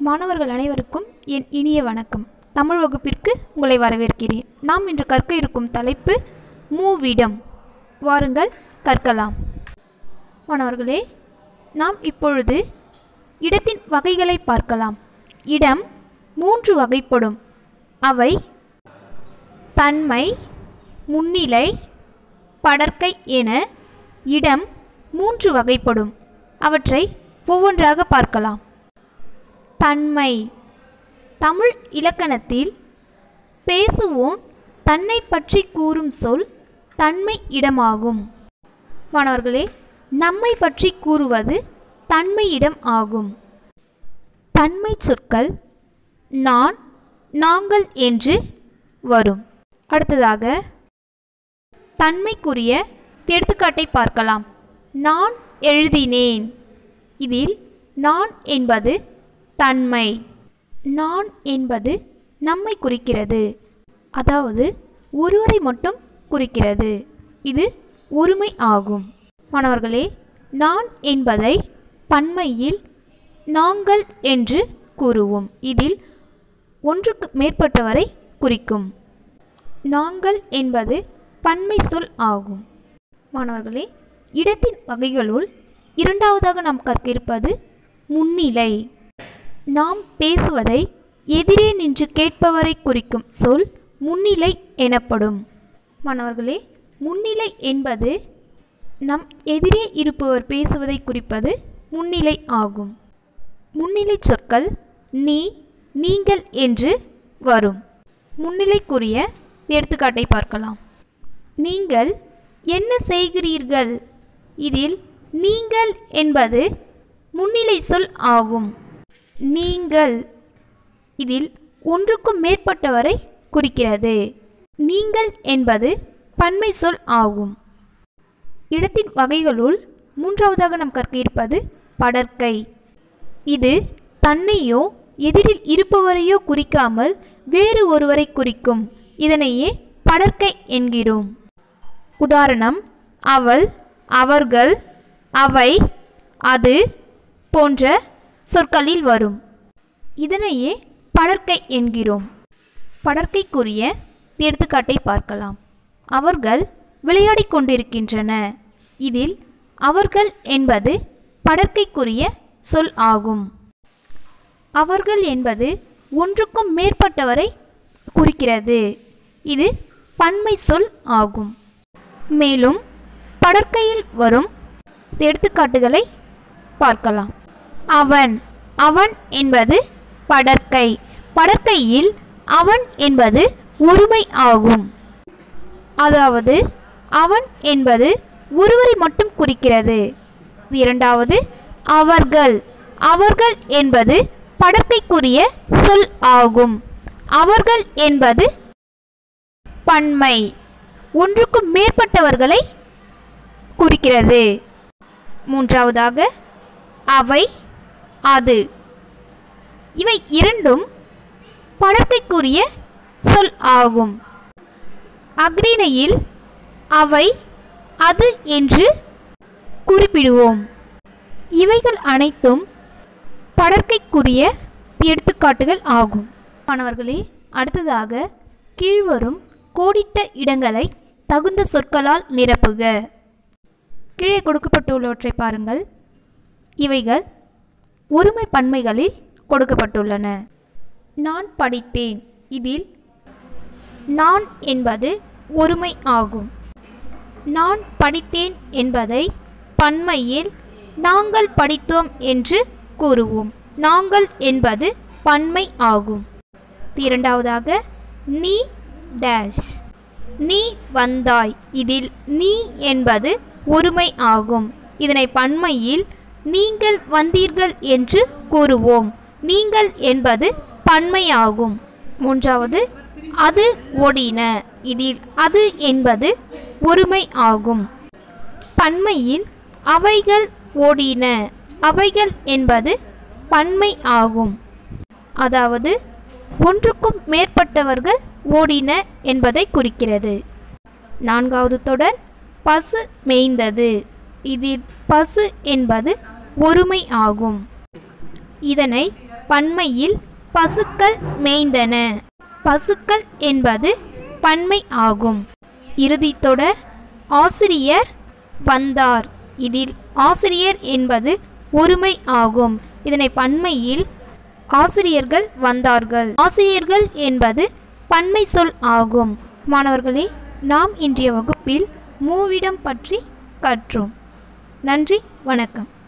மாணவர்கள் அனைவருக்கும் என் இனிய வணக்கம் தமிழ் வகுப்பிற்கு உங்களை வரவேற்கிறேன் நாம் இன்று கற்க இருக்கும் தலைப்பு மூவிடம் வாருங்கள் கற்கலாம் மாணவர்களே நாம் இப்பொழுது இடத்தின் வகைகளை பார்க்கலாம் இடம் மூன்று வகைப்படும் அவை தன்மை முன்னிலை படர்க்கை என இடம் மூன்று வகைப்படும் அவற்றை ஒவ்வொன்றாக பார்க்கலாம் தன்மை தமிழ் இலக்கணத்தில் பேசுவோன் தன்னை பற்றி கூறும் சொல் தன்மை இடமாகும் மாணவர்களே நம்மை பற்றி கூறுவது தன்மை இடம் ஆகும் தன்மை சொற்கள் நான் நாங்கள் என்று வரும் அடுத்ததாக தன்மைக்குரிய எடுத்துக்காட்டை பார்க்கலாம் நான் எழுதினேன் இதில் நான் என்பது தன்மை நான் என்பது நம்மை குறிக்கிறது அதாவது ஒருவரை மட்டும் குறிக்கிறது இது ஒருமை ஆகும் மாணவர்களே நான் என்பதை பன்மையில் நாங்கள் என்று கூறுவோம் இதில் ஒன்றுக்கு மேற்பட்டவரை குறிக்கும் நாங்கள் என்பது பன்மை சொல் ஆகும் மாணவர்களே இடத்தின் வகைகளுள் இரண்டாவதாக நாம் கற்க இருப்பது முன்னிலை நாம் பேசுவதை எதிரே நின்று கேட்பவரை குறிக்கும் சொல் முன்னிலை எனப்படும் மாணவர்களே முன்னிலை என்பது நம் எதிரே இருப்பவர் பேசுவதை குறிப்பது முன்னிலை ஆகும் முன்னிலை சொற்கள் நீ நீங்கள் என்று வரும் முன்னிலைக்குரிய எடுத்துக்காட்டை பார்க்கலாம் நீங்கள் என்ன செய்கிறீர்கள் இதில் நீங்கள் என்பது முன்னிலை சொல் ஆகும் நீங்கள் இதில் ஒன்றுக்கும் மேற்பட்டவரை குறிக்கிறது நீங்கள் என்பது பன்மை சொல் ஆகும் இடத்தின் வகைகளுள் மூன்றாவதாக நாம் கற்க இருப்பது படர்க்கை இது தன்னையோ எதிரில் இருப்பவரையோ குறிக்காமல் வேறு ஒருவரை குறிக்கும் இதனையே படர்க்கை என்கிறோம் உதாரணம் அவள் அவர்கள் அவை அது போன்ற சொற்களில் வரும் இதனையே படர்க்கை என்கிறோம் படர்க்கைக்குரிய எடுத்துக்காட்டை பார்க்கலாம் அவர்கள் விளையாடிக் கொண்டிருக்கின்றன இதில் அவர்கள் என்பது படர்க்கைக்குரிய சொல் ஆகும் அவர்கள் என்பது ஒன்றுக்கும் மேற்பட்டவரை குறிக்கிறது இது பன்மை சொல் ஆகும் மேலும் படற்கையில் வரும் எடுத்துக்காட்டுகளை பார்க்கலாம் அவன் அவன் என்பது படற்கை படற்கையில் அவன் என்பது ஒருமை ஆகும் அதாவது அவன் என்பது ஒருவரை மட்டும் குறிக்கிறது இரண்டாவது அவர்கள் அவர்கள் என்பது படற்கைக்குரிய சொல் ஆகும் அவர்கள் என்பது பன்மை ஒன்றுக்கும் மேற்பட்டவர்களை குறிக்கிறது மூன்றாவதாக அவை அது இவை இரண்டும் படற்கைக்குரிய சொல் ஆகும் அக்ரிணையில் அவை அது என்று குறிப்பிடுவோம் இவைகள் அனைத்தும் படற்கைக்குரிய எடுத்துக்காட்டுகள் ஆகும் மாணவர்களே அடுத்ததாக கீழ்வரும் கோடிட்ட இடங்களை தகுந்த சொற்களால் நிரப்புக கீழே கொடுக்கப்பட்டுள்ளவற்றை பாருங்கள் இவைகள் ஒருமை பன்மைகளில் கொடுக்கப்பட்டுள்ளன நான் படித்தேன் இதில் நான் என்பது ஒருமை ஆகும் நான் படித்தேன் என்பதை பன்மையில் நாங்கள் படித்தோம் என்று கூறுவோம் நாங்கள் என்பது பன்மை ஆகும் இரண்டாவதாக நீ டேஷ் நீ வந்தாய் இதில் நீ என்பது ஒருமை ஆகும் இதனை பன்மையில் நீங்கள் வந்தீர்கள் என்று கூறுவோம் நீங்கள் என்பது பன்மையாகும் மூன்றாவது அது ஓடின இதில் அது என்பது ஒருமை ஆகும் பன்மையில் அவைகள் ஓடின அவைகள் என்பது பன்மை ஆகும் அதாவது ஒன்றுக்கும் மேற்பட்டவர்கள் ஓடின என்பதை குறிக்கிறது நான்காவது தொடர் பசு மேய்ந்தது இதில் பசு என்பது ஒருமை ஆகும் இதனை பன்மையில் பசுக்கள் மேய்ந்தன பசுக்கள் என்பது பன்மை ஆகும் இறுதித் தொடர் ஆசிரியர் வந்தார் இதில் ஆசிரியர் என்பது ஒருமை ஆகும் இதனை பன்மையில் ஆசிரியர்கள் வந்தார்கள் ஆசிரியர்கள் என்பது பன்மை சொல் ஆகும் மாணவர்களே நாம் இன்றைய வகுப்பில் மூவிடம் பற்றி கற்றோம் நன்றி வணக்கம்